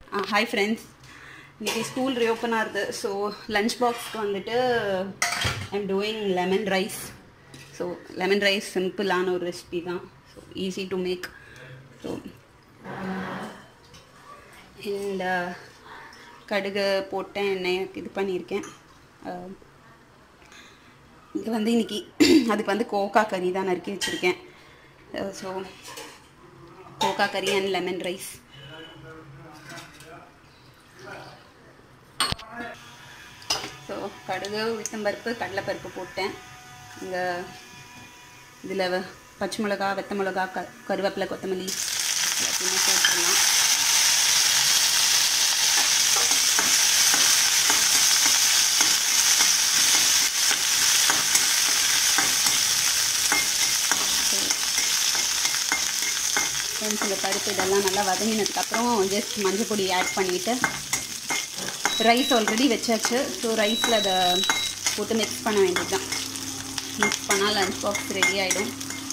hi friends இன்னைக்கு school reopen ஆகுது so lunch பாக்ஸ்க்கு வந்துட்டு I'm doing lemon rice so lemon rice சிம்பிளான ஒரு ரெசிபி தான் so easy to make so இந்த கடுகு போட்டேன் எண்ணெய் இது பண்ணியிருக்கேன் இங்கே வந்து இன்னைக்கு அதுக்கு வந்து கோகா கறி தான் நறுக்கி வச்சுருக்கேன் ஸோ கோகா கறி அண்ட் லெமன் ரைஸ் ஸோ கடுகு உளுத்தம்பருப்பு கடலைப்பருப்பு போட்டேன் இங்கே இதில் பச்சை மிளகா வெத்த மிளகா க கருவேப்பிலை கொத்தமல்லி எல்லாத்தையுமே போட்டுடலாம் ஃப்ரெண்ட்ஸ் இந்த பருப்பு இதெல்லாம் நல்லா வதங்கினதுக்கப்புறம் ஜஸ்ட் மஞ்சள் பொடி ஆட் பண்ணிவிட்டு ரைஸ் ஆல்ரெடி வச்சாச்சு ஸோ ரைஸில் அதை போட்டு மிக்ஸ் பண்ண வேண்டியது தான் மிக்ஸ் பண்ணால் லஞ்ச் பாக்ஸ் ரெடி ஆகிடும்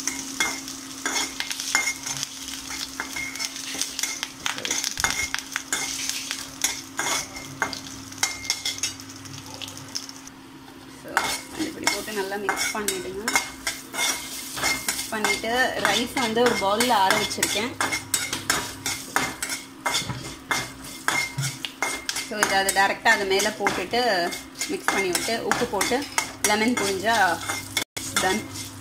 ஸோ இப்படி போட்டு நல்லா மிக்ஸ் பண்ணிவிடுங்க மிக்ஸ் பண்ணிவிட்டு ரைஸ் வந்து ஒரு பவுலில் ஆற வச்சுருக்கேன் ஸோ இதை அது டேரெக்டாக அது மேலே போட்டுட்டு மிக்ஸ் பண்ணி விட்டு உப்பு போட்டு லெமன் புழிஞ்சா டன்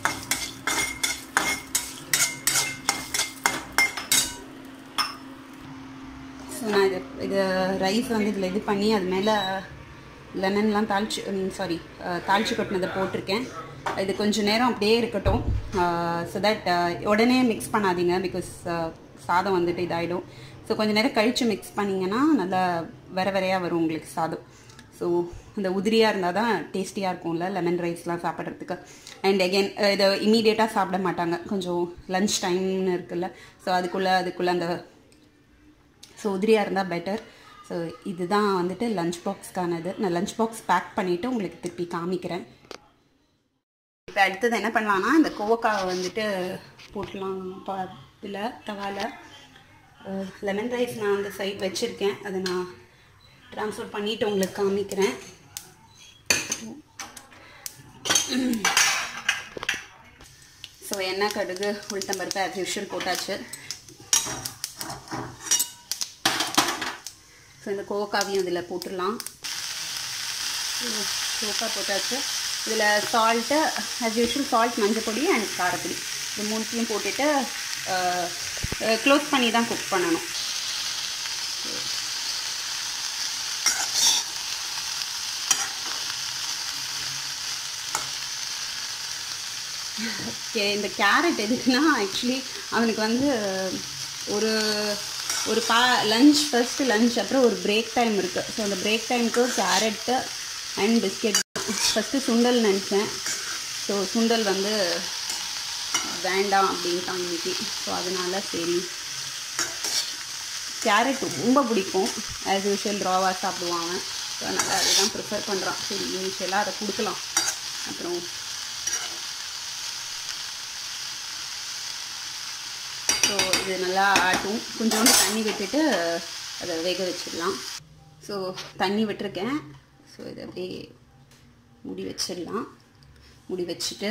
ஸோ நான் இது இது ரைஸ் வந்து இதில் இது பண்ணி அது மேலே லெமன்லாம் தாளிச்சு சாரி தாளிச்சு கொட்டினதை போட்டிருக்கேன் இது கொஞ்சம் நேரம் அப்படியே இருக்கட்டும் ஸோ தட் உடனே மிக்ஸ் பண்ணாதீங்க பிகாஸ் சாதம் வந்துட்டு இதாகிடும் ஸோ கொஞ்சம் நேரம் கழித்து மிக்ஸ் பண்ணிங்கன்னா நல்லா வேற வேறையாக வரும் உங்களுக்கு சாதம் ஸோ இந்த உதிரியாக இருந்தால் தான் டேஸ்டியாக இருக்கும்ல லெமன் ரைஸ்லாம் சாப்பிட்றதுக்கு அண்ட் அகெயின் இதை இமீடியட்டாக சாப்பிட மாட்டாங்க கொஞ்சம் லன்ச் டைம்னு இருக்குல்ல ஸோ அதுக்குள்ளே அதுக்குள்ளே அந்த ஸோ உதிரியாக இருந்தால் பெட்டர் ஸோ இதுதான் வந்துட்டு லஞ்ச் பாக்ஸ்க்கானது நான் லஞ்ச் பாக்ஸ் பேக் பண்ணிவிட்டு உங்களுக்கு திருப்பி காமிக்கிறேன் இப்போ அடுத்தது என்ன பண்ணலான்னா இந்த கோவக்காவை வந்துட்டு போட்டலாம் பா இதில் தவாவில் லெமன் ரைஸ் நான் அந்த சைட் வச்சுருக்கேன் அதை நான் ட்ரான்ஸ்ஃபர் பண்ணிவிட்டு உங்களுக்கு காமிக்கிறேன் ஸோ எண்ணெய் கடுகு உளுத்தம்பருப்பு ஆஸ் யூஷுவல் போட்டாச்சு ஸோ இந்த கோவக்காவையும் இதில் போட்டுடலாம் கோவக்கா போட்டாச்சு இதில் சால்ட்டு ஆஸ் யூஷுவல் சால்ட் மஞ்சள் பொடி அண்ட் காரப்பொடி இது மூணுத்தையும் போட்டுட்டு க்ளோஸ் பண்ணி தான் குக் பண்ணணும் ஓகே இந்த கேரட் எதுக்குன்னா ஆக்சுவலி அவனுக்கு வந்து ஒரு ஒரு பா லஞ்ச் ஃபஸ்ட்டு லஞ்ச் அப்புறம் ஒரு பிரேக் டைம் இருக்குது ஸோ அந்த பிரேக் டைமுக்கு கேரட்டு அண்ட் பிஸ்கெட் ஃபஸ்ட்டு சுண்டல் நினச்சேன் ஸோ சுண்டல் வந்து வேண்டாம் அப்படின்ட்டான் இன்னைக்கு ஸோ அதனால சரி கேரட் ரொம்ப பிடிக்கும் ஆஸ் யூஷுவல் ராவாக சாப்பிடுவான் அவன் ஸோ அதனால் அதுதான் ப்ரிஃபர் பண்ணுறான் சரி யூஷுவலாக அதை கொடுக்கலாம் அப்புறம் ஸோ இது நல்லா ஆட்டும் கொஞ்சோண்டு தண்ணி விட்டுட்டு அதை வேக வச்சிடலாம் ஸோ தண்ணி விட்டுருக்கேன் ஸோ இதை அப்படியே மூடி வச்சிடலாம் மூடி வச்சுட்டு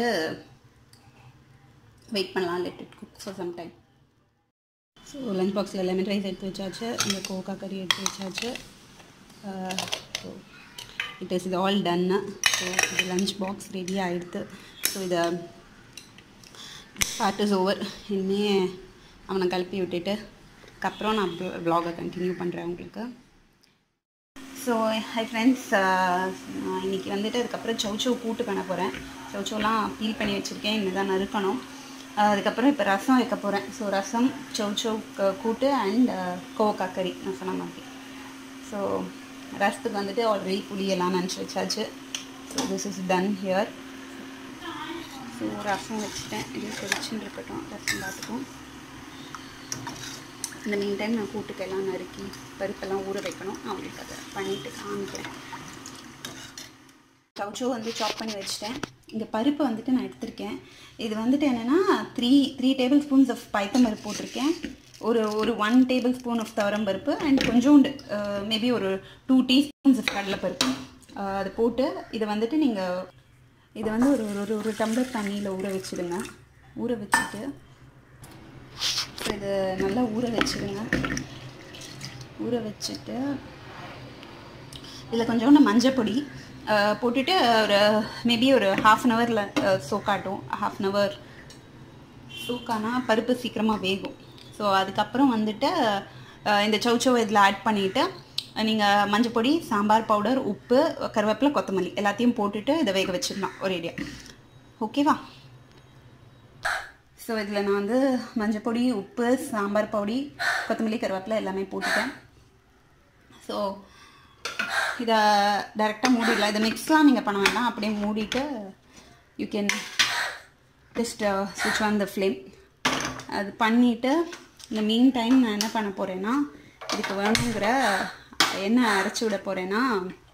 வெயிட் பண்ணலாம் let it cook for some time so lunch பாக்ஸில் லெமன் ரைஸ் எடுத்து வச்சாச்சு இந்த கோகா கறி எடுத்து வச்சாச்சு ஸோ இட் இஸ் இது ஆல் டன்னு ஸோ இது லஞ்ச் பாக்ஸ் ரெடி ஆகிடுது ஸோ இதை பார்ட் இஸ் ஓவர் இனிமே அவனை கிளப்பி விட்டுட்டு அதுக்கப்புறம் நான் ப்ளாகை கண்டினியூ பண்ணுறேன் உங்களுக்கு ஸோ ஹை ஃப்ரெண்ட்ஸ் இன்றைக்கி வந்துட்டு அதுக்கப்புறம் சௌச்சௌ கூட்டு பண்ண போகிறேன் சௌச்சௌலாம் பீல் பண்ணி வச்சுருக்கேன் இன்னும் தான் நறுக்கணும் அதுக்கப்புறம் இப்போ ரசம் வைக்க போகிறேன் ஸோ ரசம் சௌச்சௌ கூட்டு அண்ட் கோவக்கா கறி நான் சொன்ன மாதிரி ஸோ ரசத்துக்கு வந்துட்டு ஆல்ரெடி புளியெல்லாம் நினச்சி வச்சாச்சு so this is done here so ரசம் வச்சுட்டேன் இது கொதிச்சுன்னு இருக்கட்டும் ரசம் பார்த்துக்கும் இந்த மீன் டைம் நான் கூட்டுக்கெல்லாம் நறுக்கி பருப்பெல்லாம் ஊற வைக்கணும் நான் உங்களுக்கு அதை பண்ணிவிட்டு காமிக்கிறேன் சவுச்சோ வந்து சாப் பண்ணி வச்சுட்டேன் இங்கே பருப்பு வந்துட்டு நான் எடுத்திருக்கேன் இது வந்துட்டு என்னென்னா three three tablespoons of பைத்தம் பருப்பு போட்டிருக்கேன் ஒரு ஒரு ஒன் டேபிள் ஸ்பூன் ஆஃப் துவரம் பருப்பு அண்ட் கொஞ்சோண்டு மேபி ஒரு டூ டீஸ்பூன்ஸ் ஆஃப் கடலைப்பருப்பு அஹ், அது போட்டு இதை வந்துட்டு நீங்கள் இதை வந்து ஒரு ஒரு ஒரு டம்ளர் தண்ணியில் ஊற வச்சுடுங்க ஊற வச்சுட்டு ஸோ இது நல்லா ஊற வச்சுடுங்க ஊற வச்சுட்டு இதில் கொஞ்சோண்டு மஞ்சள் பொடி அஹ், போட்டுட்டு ஒரு மேபி ஒரு ஹாஃப் அன் ஹவரில் சோக்காட்டும் ஹாஃப் அன் ஹவர் சூக்கானா பருப்பு சீக்கிரமாக வேகும் ஸோ அதுக்கப்புறம் வந்துட்டு அஹ், இந்த சௌச்சோ இதில் ஆட் பண்ணிவிட்டு நீங்கள் மஞ்சள் பொடி சாம்பார் பவுடர் உப்பு கருவேப்பிலை கொத்தமல்லி எல்லாத்தையும் போட்டுட்டு இதை வேக வச்சிடலாம் ஒரேடியாக ஓகேவா ஸோ இதில் நான் வந்து மஞ்சள் பொடி உப்பு சாம்பார் பொடி கொத்தமல்லி கருவேப்பிலை எல்லாமே போட்டுட்டேன் ஸோ இதை டைரெக்டாக மூடிடலாம் இதை மிக்ஸ்லாம் நீங்கள் பண்ண வேண்டாம் அப்படியே மூடிட்டு யூ கேன் ஜஸ்ட் சுவிட்ச் ஆன் த ஃப்ளேம் அது பண்ணிவிட்டு இந்த மீன் டைம் நான் என்ன பண்ண போகிறேன்னா இதுக்கு வேணுங்கிற எண்ணெய் அரைச்சி விட போகிறேன்னா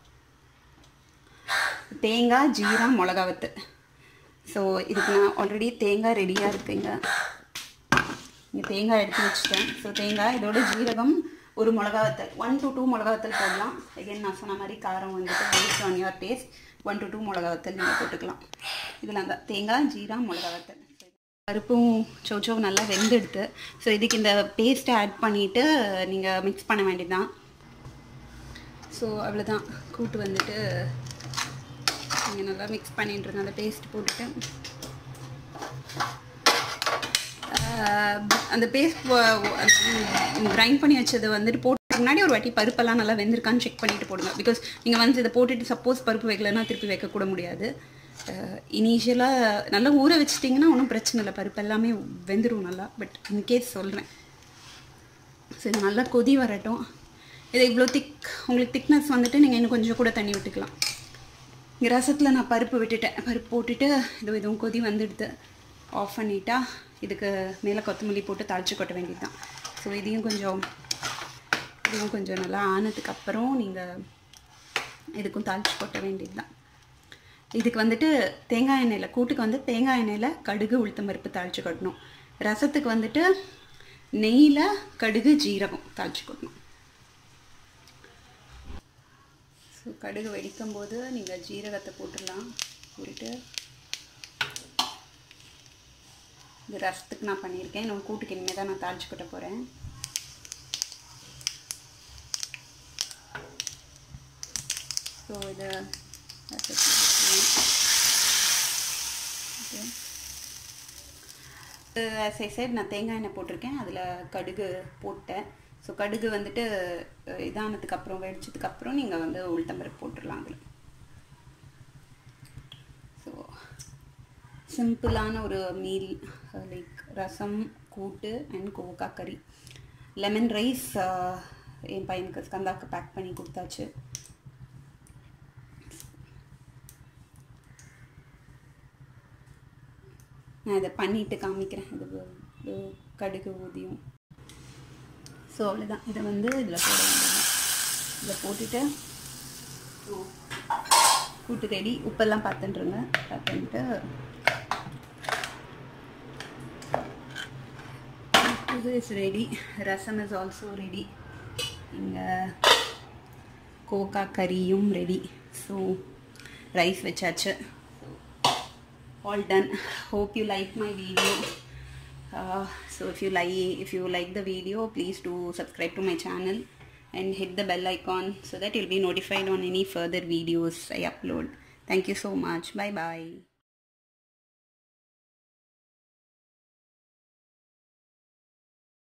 தேங்காய் ஜீரா மிளகா வத்து ஸோ இதுக்கு நான் ஆல்ரெடி தேங்காய் ரெடியாக இருக்குங்க இங்கே தேங்காய் எடுத்து வச்சுட்டேன் ஸோ தேங்காய் இதோட ஜீரகம் ஒரு மிளகா வத்தல் ஒன் டு டூ மிளகா வத்தல் போடலாம் again நான் சொன்ன மாதிரி காரம் வந்துட்டு paste on your taste one to two மிளகா வத்தல் நீங்கள் போட்டுக்கலாம் இதில் அந்த தேங்காய் ஜீரா மிளகா வத்தல் பருப்பும் சௌச்சவும் நல்லா வெந்தெடுத்து ஸோ இதுக்கு இந்த பேஸ்ட்டை ஆட் பண்ணிவிட்டு நீங்கள் மிக்ஸ் பண்ண வேண்டியதுதான் ஸோ அவ்வளோதான் கூட்டு வந்துட்டு நீங்கள் நல்லா மிக்ஸ் பண்ணிட்டுருங்க அந்த பேஸ்ட் போட்டுட்டு ஆஹ் அந்த பேஸ்ட் கிரைண்ட் பண்ணி வச்சது வந்துட்டு போட்டு முன்னாடி ஒரு வாட்டி பருப்பெல்லாம் நல்லா வெந்திருக்கான்னு செக் பண்ணிட்டு போடுங்க பிகாஸ் நீங்கள் வந்து இதை போட்டுட்டு சப்போஸ் பருப்பு வைக்கலன்னா திருப்பி வைக்கக்கூட முடியாது இனிஷியலாக நல்லா ஊற வச்சிட்டிங்கன்னா ஒன்றும் பிரச்சனை இல்லை பருப்பு எல்லாமே வெந்துடும் நல்லா பட் இன்கேஸ் சொல்கிறேன் ஸோ இது நல்லா கொதி வரட்டும் இது இவ்வளோ திக் உங்களுக்கு திக்னஸ் வந்துட்டு நீங்கள் இன்னும் கொஞ்சம் கூட தண்ணி விட்டுக்கலாம் இங்கே ரசத்தில் நான் பருப்பு விட்டுட்டேன் பருப்பு போட்டுட்டு இது இதுவும் கொதி வந்துடுது ஆஃப் பண்ணிட்டா இதுக்கு மேலே கொத்தமல்லி போட்டு தாளிச்சு கொட்ட வேண்டியது தான் ஸோ இதையும் கொஞ்சம் இதுவும் கொஞ்சம் நல்லா ஆனதுக்கு அப்புறம் நீங்கள் இதுக்கும் தாளிச்சு கொட்ட வேண்டியது தான் இதுக்கு வந்துட்டு தேங்காய் எண்ணெயில் கூட்டுக்கு வந்து தேங்காய் எண்ணெயில் கடுகு உளுத்தம் பருப்பு தாளிச்சு கொட்டணும் ரசத்துக்கு வந்துட்டு நெய்யில் கடுகு ஜீரகம் தாளிச்சு கொட்டணும் ஸோ கடுகு வெடிக்கும் போது நீங்கள் ஜீரகத்தை போட்டுடலாம் போட்டுட்டு இது ரசத்துக்கு நான் பண்ணியிருக்கேன் இன்னும் கூட்டுக்கு இனிமேல் தான் நான் தாளிச்சு கொட்ட போகிறேன் ஸோ இதை ரசத்துக்கு ஆஸ் ஐ சைட் நான் தேங்காய் எண்ணெய் போட்டிருக்கேன் அதில் கடுகு போட்டேன் ஸோ கடுகு வந்துட்டு அஹ், இதானதுக்கு அப்புறம் வெடிச்சதுக்கு அப்புறம் நீங்கள் வந்து உளுத்தம்பருப்பு போட்டுடலாம் அதில் ஸோ சிம்பிளான ஒரு மீல் லைக் ரசம் கூட்டு அண்ட் கோவக்காய் கறி லெமன் ரைஸ் என் பையனுக்கு ஸ்கந்தாக்கு பேக் பண்ணி கொடுத்தாச்சு நான் இதை பண்ணிட்டு காமிக்கிறேன் இது இது கடுகு ஊதியும் ஸோ அவ்வளோதான் இதை வந்து இதில் போட வேண்டியது இதில் போட்டுட்டு கூட்டு ரெடி உப்பெல்லாம் பார்த்துட்டுருங்க பார்த்துட்டு இது is ready rasam is also ready இங்கே கோக்கா கறியும் ரெடி ஸோ ரைஸ் வச்சாச்சு all done hope you like my video uh, so if you like if you like the video please do subscribe to my channel and hit the bell icon so that you'll be notified on any further videos i upload thank you so much bye bye